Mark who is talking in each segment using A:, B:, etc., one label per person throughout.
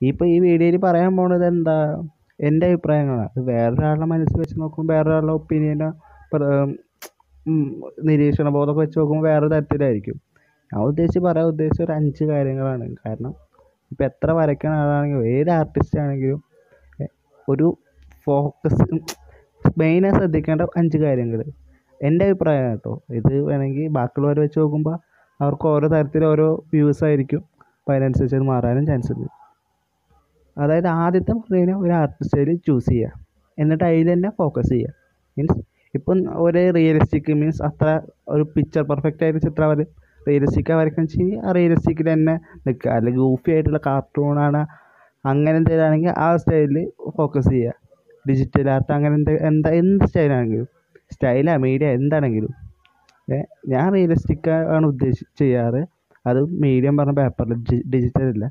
A: ഇപ്പോൾ ഈ വീഡിയോയിൽ പറയാൻ പോണത് എന്താ എൻ്റെ അഭിപ്രായങ്ങളാണ് അത് വേറൊരാളുടെ മനസ്സിൽ വെച്ച് നോക്കുമ്പോൾ വേറൊരാളുടെ ഒപ്പീനിയനോ നിരീക്ഷണ ബോധമൊക്കെ വെച്ച് നോക്കുമ്പോൾ വേറെ തരത്തിലായിരിക്കും ഞാൻ ഉദ്ദേശിച്ച് പറയാൻ ഉദ്ദേശിച്ച ഒരു അഞ്ച് കാര്യങ്ങളാണ് കാരണം ഇപ്പോൾ എത്ര വരയ്ക്കുന്ന ആളാണെങ്കിലും ഏത് ആർട്ടിസ്റ്റ് ആണെങ്കിലും എ, ഒരു ഫോക്കസ് മെയിനായി ശ്രദ്ധിക്കേണ്ട അഞ്ച് കാര്യങ്ങൾ എൻ്റെ അഭിപ്രായം കേട്ടോ ഇത് വേണമെങ്കിൽ ബാക്കിയുള്ളവർ വെച്ച് നോക്കുമ്പോൾ അവർക്ക് ഓരോ തരത്തിൽ ഓരോ വ്യൂസ് ആയിരിക്കും അപ്പോൾ അതിനനുസരിച്ച് അത് മാറാനും ചാൻസ് ഉണ്ട് അതായത് ആദ്യത്തെ പറഞ്ഞു കഴിഞ്ഞാൽ ഒരു ആർട്ട് സ്റ്റൈൽ ചൂസ് ചെയ്യുക എന്നിട്ട് അതിൽ തന്നെ ഫോക്കസ് ചെയ്യുക മീൻസ് ഇപ്പം ഒരു റിയലിസ്റ്റിക് മീൻസ് അത്ര ഒരു പിക്ചർ പെർഫെക്റ്റ് ആയിട്ട് ചിത്രം വര റിയലിസ്റ്റിക്കാണ് വരയ്ക്കാൻ വെച്ചാൽ ആ റിയലിസ്റ്റിക്കിൽ തന്നെ നിൽക്കുക അല്ലെങ്കിൽ ഗൂഫി ആയിട്ടുള്ള കാർട്ടൂണാണ് അങ്ങനെ എന്തെങ്കിലും ആണെങ്കിൽ ആ സ്റ്റൈലിൽ ഫോക്കസ് ചെയ്യുക ഡിജിറ്റൽ ആർട്ട് അങ്ങനെ എന്ത് എന്താ എന്ത് സ്റ്റൈലാണെങ്കിലും സ്റ്റൈലാ മീഡിയ എന്താണെങ്കിലും ഏ, ഞാൻ റിയലിസ്റ്റിക് ആണ് ഉദ്ദേശിച്ച് ചെയ്യാറ് അത് മീഡിയം പറഞ്ഞ പേപ്പറിൽ ഡിജിറ്റൽ ഇല്ല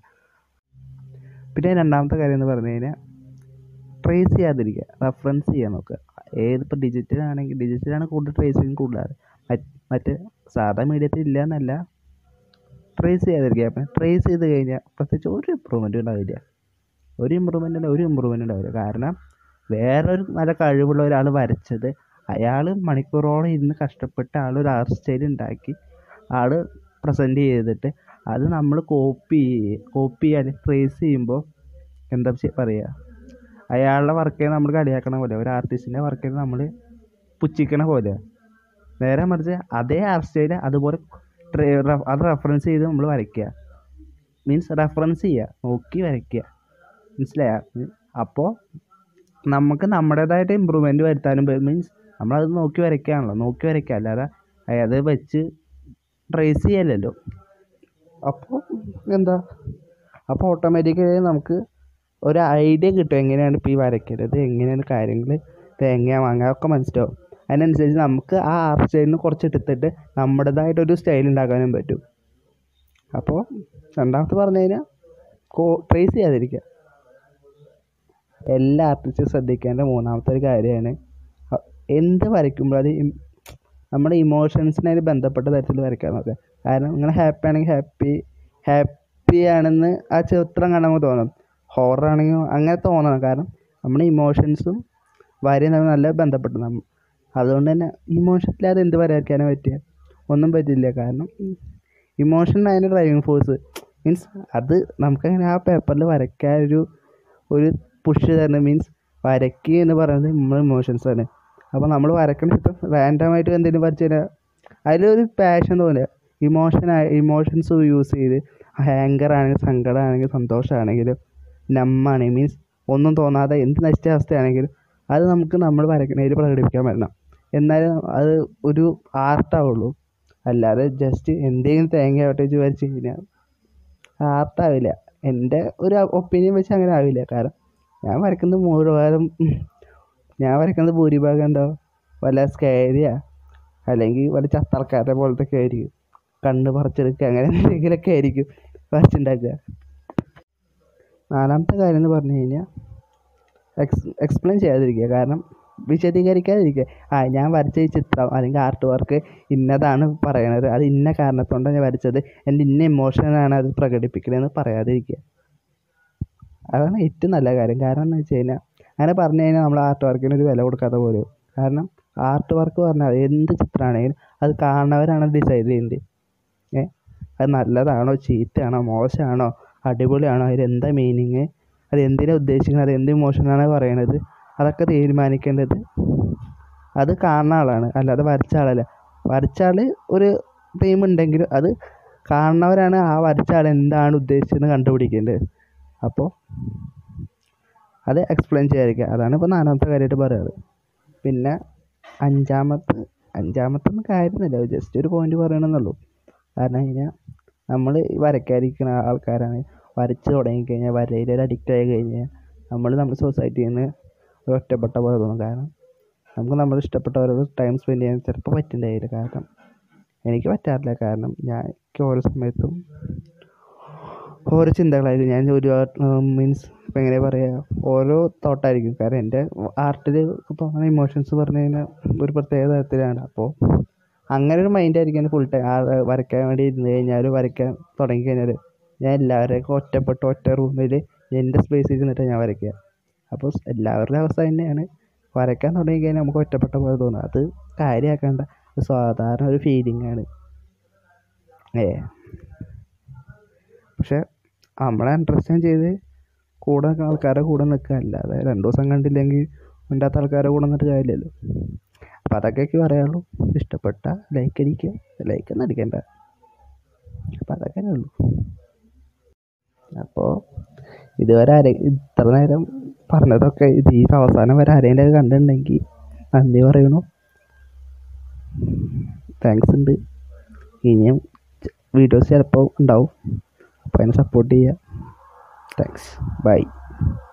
A: പിന്നെ രണ്ടാമത്തെ കാര്യം എന്ന് പറഞ്ഞു കഴിഞ്ഞാൽ ട്രേസ് ചെയ്യാതിരിക്കുക റെഫറൻസ് ചെയ്യാൻ നോക്കുക ഏതിപ്പോൾ ഡിജിറ്റൽ ആണെങ്കിൽ ഡിജിറ്റലാണ് കൂടുതൽ ട്രേസിങ് കൂടുതലാണ് മറ്റ് സാധാ മീഡിയത്തിൽ ഇല്ല എന്നല്ല ട്രേസ് ചെയ്യാതിരിക്കുക അപ്പം ട്രേസ് ചെയ്ത് കഴിഞ്ഞാൽ പ്രത്യേകിച്ച് ഒരു ഇമ്പ്രൂവ്മെൻറ്റും ഉണ്ടാവില്ല ഒരു ഇമ്പ്രൂവ്മെൻ്റ് അല്ല ഒരു ഇമ്പ്രൂവ്മെൻ്റ് ഉണ്ടാവില്ല കാരണം വേറൊരു നല്ല കഴിവുള്ള ഒരാൾ വരച്ചത് അയാൾ മണിക്കൂറോളം ഇരുന്ന് കഷ്ടപ്പെട്ട് ആൾ ഒരു ആർട്ട് സ്റ്റൈൽ ഉണ്ടാക്കി ആൾ പ്രസൻറ്റ് ചെയ്തിട്ട് അത് നമ്മൾ കോപ്പി കോപ്പി ചെയ്യാൻ ട്രേസ് ചെയ്യുമ്പോൾ എന്താ ചെ- പറയുക അയാളുടെ വർക്കിനെ നമ്മൾ കളിയാക്കണ പോലെ ഒരു ആർട്ടിസ്റ്റിൻ്റെ വർക്കിനെ നമ്മൾ പുച്ഛിക്കണ പോലെ നേരെ മറിച്ച് അതേ ആർട്ട് സ്റ്റൈൽ അതുപോലെ ട്രേ റെഫ്- അത് റെഫറൻസ് ചെയ്ത് നമ്മൾ വരയ്ക്കുക മീൻസ് റെഫറൻസ് ചെയ്യുക നോക്കി വരയ്ക്കുക മനസ്സിലായ അപ്പോൾ നമുക്ക് നമ്മുടേതായിട്ട് ഇമ്പ്രൂവ്മെൻറ്റ് വരുത്താനും മീൻസ് നമ്മളത് നോക്കി വരയ്ക്കുകയാണല്ലോ നോക്കി വരയ്ക്കുക അല്ലാതെ അത് വെച്ച് ട്രേസ് ചെയ്യലല്ലോ അപ്പോൾ എന്താ അപ്പോൾ ഓട്ടോമാറ്റിക്കലി നമുക്ക് ഒരു ഐഡിയ കിട്ടും എങ്ങനെയാണ് ഇപ്പോൾ ഈ വരയ്ക്കേണ്ടത് എങ്ങനെയാണ് കാര്യങ്ങൾ തേങ്ങ മാങ്ങ ഒക്കെ മനസ്സിലാവും അതിനനുസരിച്ച് നമുക്ക് ആ ആർട്ട് സ്റ്റൈലിന് കുറച്ച് എടുത്തിട്ട് നമ്മുടേതായിട്ടൊരു സ്റ്റൈൽ ഉണ്ടാക്കാനും പറ്റും അപ്പോൾ രണ്ടാമത്തെ പറഞ്ഞു കഴിഞ്ഞാൽ കോ ട്രേസ് ചെയ്യാതിരിക്കുക എല്ലാ ആർട്ടിസ്റ്റും ശ്രദ്ധിക്കേണ്ട മൂന്നാമത്തെ ഒരു കാര്യമാണ് അ- എന്ത് വരയ്ക്കുമ്പോൾ അത് ഇം- നമ്മുടെ ഇമോഷൻസിനായിട്ട് ബന്ധപ്പെട്ട തരത്തിൽ വരയ്ക്കാൻ നോക്കുക കാരണം നിങ്ങൾ ഹാപ്പി ആണെങ്കിൽ ഹാപ്പി ഹാപ്പി ആണെന്ന് ആ ചിത്രം കാണുമ്പോൾ തോന്നും ഹൊറർ ആണെങ്കിൽ അങ്ങനെ തോന്നണം കാരണം നമ്മുടെ ഇമോഷൻസും വരയും തമ്മിൽ നല്ല ബന്ധപ്പെട്ട് നമ്മ അതുകൊണ്ട് തന്നെ ഇമോഷനില്ലാതെ എന്ത് വരയ്ക്കാനാണ് പറ്റുക ഒന്നും പറ്റില്ല കാരണം ഇമോഷൻ അതിൻ്റെ ഡ്രൈവിങ് ഫോഴ്സ് മീൻസ് അത് നമുക്കങ്ങനെ ആ പേപ്പറിൽ വരയ്ക്കാൻ ഒരു ഒരു പുഷ് തരുന്നത് മീൻസ് വരയ്ക്കുക എന്ന് പറയുന്നത് നമ്മൾ ഇമോഷൻസ് ആണ് അപ്പോൾ നമ്മൾ വരയ്ക്കുന്ന ചിത്രം റാൻഡമായിട്ട് എന്തെങ്കിലും വരച്ച് കഴിഞ്ഞാൽ അതിലൊരു പാഷൻ തോന്നുക ഇമോഷൻ ഇമോഷൻസ് യൂസ് ചെയ്ത് ഹാങ്കർ ആണെങ്കിൽ സങ്കടമാണെങ്കിൽ സന്തോഷമാണെങ്കിലും നമ്മാണെങ്കിൽ മീൻസ് ഒന്നും തോന്നാതെ എന്ത് നശിച്ച അവസ്ഥയാണെങ്കിലും അത് നമുക്ക് നമ്മൾ വരയ്ക്കുന്നതിൽ പ്രകടിപ്പിക്കാൻ പറ്റണം എന്നാലും അത് ഒരു ആർട്ടാവുള്ളൂ അല്ലാതെ ജസ്റ്റ് എന്തെങ്കിലും തേങ്ങ വെച്ച് വരച്ച് കഴിഞ്ഞാൽ ആർട്ടാവില്ല എൻ്റെ ഒരു ഒപ്പീനിയൻ വെച്ച് അങ്ങനെ ആവില്ല കാരണം ഞാൻ വരയ്ക്കുന്നത് മുഴുവനും ഞാൻ വരയ്ക്കുന്നത് ഭൂരിഭാഗം എന്താ വല്ല സ്കേരിയാ അല്ലെങ്കിൽ വല്ല ചത്തർക്കാരുടെ പോലത്തെ ഒക്കെ ആയിരിക്കും കണ്ണ് പറിച്ചെടുക്കുക അങ്ങനെ എന്തെങ്കിലുമൊക്കെ ആയിരിക്കും വരച്ചുണ്ടാക്കുക നാലാമത്തെ കാര്യം എന്ന് പറഞ്ഞു കഴിഞ്ഞാൽ എക്സ് എക്സ്പ്ലെയിൻ ചെയ്യാതിരിക്കുക കാരണം വിശദീകരിക്കാതിരിക്കുക ആ ഞാൻ വരച്ച ഈ ചിത്രം അല്ലെങ്കിൽ ആർട്ട് വർക്ക് ഇന്നതാണ് പറയണത് അത് ഇന്ന കാരണത്തോണ്ടാണ് ഞാൻ വരച്ചത് എൻ്റെ ഇന്ന ഇമോഷനാണ് അത് പ്രകടിപ്പിക്കണതെന്ന് പറയാതിരിക്കുക അതാണ് ഏറ്റവും നല്ല കാര്യം കാരണം എന്ന് വെച്ച് കഴിഞ്ഞാൽ അങ്ങനെ പറഞ്ഞു കഴിഞ്ഞാൽ നമ്മൾ ആർട്ട് വർക്കിന് ഒരു വില കൊടുക്കാത്ത പോലെ ആവും. കാരണം ആർട്ട് വർക്ക് പറഞ്ഞാൽ എന്ത് ചിത്രമാണെങ്കിലും അത് കാണുന്നവരാണ് ഡിസൈഡ് ചെയ്യുന്നത് ഏ അത് നല്ലതാണോ ചീത്തയാണോ മോശമാണോ അടിപൊളിയാണോ അതിൽ എന്താ മീനിങ് അത് എന്തിനാണ് ഉദ്ദേശിക്കുന്നത് അത് എന്ത് ഇമോഷനാണ് പറയണത് അതൊക്കെ തീരുമാനിക്കേണ്ടത് അത് കാണുന്ന ആളാണ് അല്ലാതെ വരച്ച ആളല്ല വരച്ച ആൾ ഒരു ടീം ഉണ്ടെങ്കിലും അത് കാണുന്നവരാണ് ആ വരച്ച ആൾ എന്താണ് ഉദ്ദേശിച്ചതെന്ന് കണ്ടുപിടിക്കേണ്ടത് അപ്പോൾ അത് എക്സ്പ്ലെയിൻ ചെയ്യാതിരിക്കുക അതാണ് ഇപ്പോൾ നാലാമത്തെ കാര്യമായിട്ട് പറയാറ് പിന്നെ അഞ്ചാമത്തെ അഞ്ചാമത്തൊന്നും കാര്യമൊന്നുമില്ല ജസ്റ്റ് ഒരു പോയിന്റ് പറയണമെന്നുള്ളൂ കാരണം കഴിഞ്ഞാൽ നമ്മൾ വരയ്ക്കാതിരിക്കുന്ന ആൾക്കാരാണ് വരച്ച് തുടങ്ങിക്കഴിഞ്ഞാൽ വരയിൽ ഒരു അഡിക്റ്റ് ആയി കഴിഞ്ഞാൽ നമ്മൾ നമ്മുടെ സൊസൈറ്റിയിൽ നിന്ന് ഒരു ഒറ്റപ്പെട്ട പോലെ തോന്നും കാരണം നമുക്ക് നമ്മൾ ഇഷ്ടപ്പെട്ടവരോട് ടൈം സ്പെൻഡ് ചെയ്യാൻ ചിലപ്പോൾ പറ്റുന്നുണ്ടായില്ല കാരണം എനിക്ക് പറ്റാറില്ല കാരണം ഞാൻ എനിക്ക് ഓരോ സമയത്തും ഓരോ ചിന്തകളായിരിക്കും ഞാൻ ഒരു മീൻസ് ഇപ്പം എങ്ങനെ പറയുക ഓരോ തോട്ടായിരിക്കും കാരണം എൻ്റെ ആർട്ടിൽ തോന്നുന്ന ഇമോഷൻസ് പറഞ്ഞു കഴിഞ്ഞാൽ ഒരു പ്രത്യേക തരത്തിലാണ് അപ്പോൾ അങ്ങനെ ഒരു മൈൻഡായിരിക്കും ഫുൾ ടൈം വരയ്ക്കാൻ വേണ്ടി ഇരുന്ന് കഴിഞ്ഞാൽ വരയ്ക്കാൻ തുടങ്ങി കഴിഞ്ഞാൽ ഞാൻ എല്ലാവരെയൊക്കെ ഒറ്റപ്പെട്ട് ഒറ്റ റൂമിൽ എൻ്റെ സ്പേസിൽ ഇരുന്നിട്ട് ഞാൻ വരയ്ക്കുക അപ്പോൾ എല്ലാവരുടെയും അവസ്ഥ തന്നെയാണ് വരയ്ക്കാൻ തുടങ്ങി കഴിഞ്ഞാൽ നമുക്ക് ഒറ്റപ്പെട്ട പോലെ തോന്നും അത് കാര്യമാക്കേണ്ട ഒരു സാധാരണ ഒരു ഫീലിംഗ് ആണ് ഏ പക്ഷെ നമ്മളെ അണ്ടർസ്റ്റാൻഡ് ചെയ്ത് കൂടെ നിൽക്കുന്ന ആൾക്കാരുടെ കൂടെ നിൽക്കുക അല്ലാതെ രണ്ട് ദിവസം കണ്ടില്ലെങ്കിൽ മിണ്ടാത്ത ആൾക്കാരുടെ കൂടെ നിന്നിട്ട് കാര്യമില്ലല്ലോ അപ്പോൾ അതൊക്കെ എനിക്ക് പറയാനുള്ളൂ ഇഷ്ടപ്പെട്ട ലൈക്ക് അടിക്കുക ലൈക്ക് ഒന്നും അടിക്കണ്ട അപ്പോൾ അതൊക്കെ തന്നെ ഉള്ളൂ അപ്പോൾ ഇതുവരെ ആരെ ഇത്ര നേരം പറഞ്ഞതൊക്കെ ഇത് ഈ അവസാനം വരെ ആരെങ്കിലും ഒക്കെ കണ്ടിട്ടുണ്ടെങ്കിൽ നന്ദി പറയണു താങ്ക്സ് ഉണ്ട് ഇനിയും വീഡിയോസ് ചിലപ്പോൾ ഉണ്ടാവും അപ്പോൾ അതിനെ സപ്പോർട്ട് ചെയ്യുക താങ്ക്സ് ബൈ